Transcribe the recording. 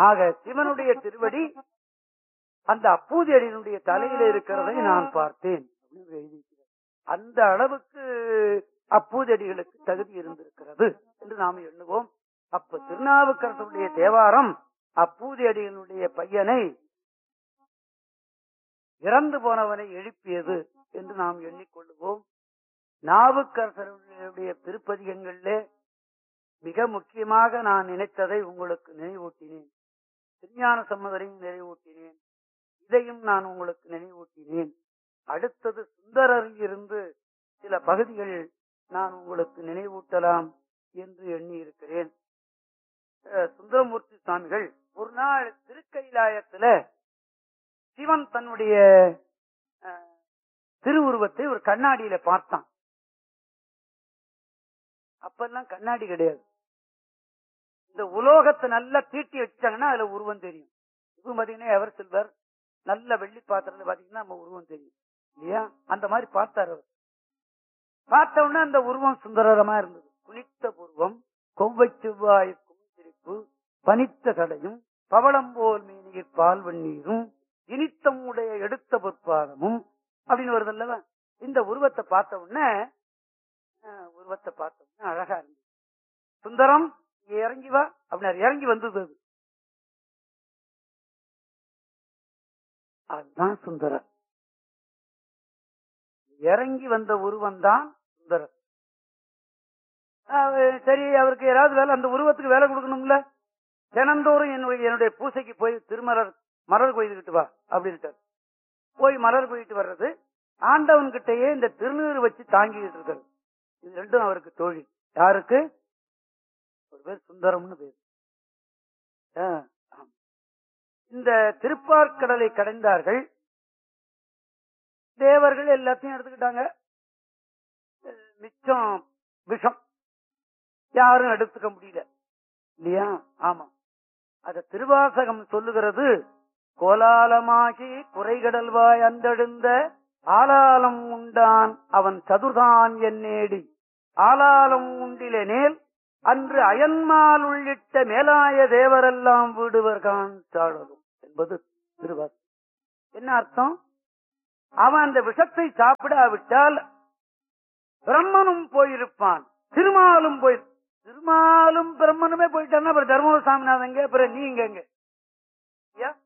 ஆக சிவனுடைய திருவடி அந்த அப்பூதி அடியினுடைய தலையில இருக்கிறதை நான் பார்த்தேன் அப்படின்னு எழுதியிருக்கிறார். அந்த அளவுக்கு அப்பூதடிகளுக்கு தகுதி இருந்திருக்கிறது என்று நாம் எண்ணுவோம் அப்ப திருநாவுக்கரசருடைய தேவாரம் அப்பூதி அடிகளுடைய பையனை இறந்து போனவனை எழுப்பியது என்று நாம் எண்ணிக்கொள்ளுவோம் நாவுக்கரசருடைய திருப்பதிகங்களிலே மிக முக்கியமாக நான் நினைத்ததை உங்களுக்கு நினைவூட்டினேன் திருஞான சம்மதரையும் நினைவூட்டினேன் இதையும் நான் உங்களுக்கு நினைவூட்டினேன் அடுத்தது சுந்தரரில் இருந்து சில பகுதிகள் நான் உங்களுக்கு நினைவூட்டலாம் என்று எண்ணி இருக்கிறேன் அஹ் சுந்தரமூர்த்தி சுவாமிகள் ஒரு நாள் திருக்கைலாயத்துல சிவன் தன்னுடைய அஹ், திருவுருவத்தை ஒரு கண்ணாடியில பார்த்தான் அப்பெல்லாம் கண்ணாடி கிடையாது இந்த உலோகத்தை நல்லா தீட்டி வச்சாங்கன்னா அதுல உருவம் தெரியும் இப்ப பாத்தீங்கன்னா எவர் சில்வர் நல்ல வெள்ளி பாத்திரத்துல பாத்தீங்கன்னா நம்ம உருவம் தெரியும் இல்லையா அந்த மாதிரி பார்த்தாரு அவர் பார்த்த உடனே அந்த உருவம் சுந்தரமா இருந்தது குனித்த பூர்வம் கொவ்வை செவ்வாய் சிரிப்பு பனித்த கடையும் பவளம் போல் மீனியில் பால் வெந்நீரும் இனித்தம் உடைய எடுத்த பொற்பாதமும் அப்படின்னு வருது அல்லவா இந்த உருவத்தை பார்த்த உடனே அஹ், உருவத்தை பார்த்த உடனே அழகா இருந்தது சுந்தரம் இங்க இறங்கி வா அப்படின்னாரு இறங்கி வந்தது அது அதுதான் சுந்தரர் இறங்கி வந்த உருவம் தான் சுந்தரர் அஹ் சரி அவருக்கு யாராவது வேலை அந்த உருவத்துக்கு வேலை கொடுக்கணும்ல தினந்தோறும் என்னுடைய என்னுடைய பூசைக்கு போய் திருமலர் மலர் கொய்துகிட்டு வா அப்படின்ட்டார் போய் மலர் கொய்துட்டு வர்றது ஆண்டவன் கிட்டயே இந்த திருநீறு வச்சு தாங்கிட்டு இருக்கிறது இது ரெண்டும் அவருக்கு தோழி யாருக்கு ஒரு பேர் சுந்தரம்னு பேர் ஆ, ஆம். இந்த திருப்பார்க்கடலை கடைந்தார்கள் தேவர்கள் எல்லாத்தையும் எடுத்துக்கிட்டாங்க அஹ் மிச்சம் விஷம் யாரும் எடுத்துக்க முடியல இல்லையா ஆமா அத திருவாசகம் சொல்லுகிறது கோலாலமாகி குறைகடல்வாய் அந்தெழுந்த ஆலாலம் உண்டான் அவன் சதுர்தான் என்னேடி ஆலாலம் உண்டிலெனேல் அன்று அயன்மால் உள்ளிட்ட மேலாய தேவரெல்லாம் வீடுவர்கான் சாழலும் என்பது திருவாசகம் என்ன அர்த்தம் அவன் அந்த விஷத்தை சாப்பிடாவிட்டால் பிரம்மனும் போயிருப்பான் திருமாலும் போய் திருமாலும் பிரம்மனுமே போயிட்டான்னா அப்புறம் தர்மபுர சாமிநாதன் எங்க அப்புறம் நீ இங்க எங்க ஐயா?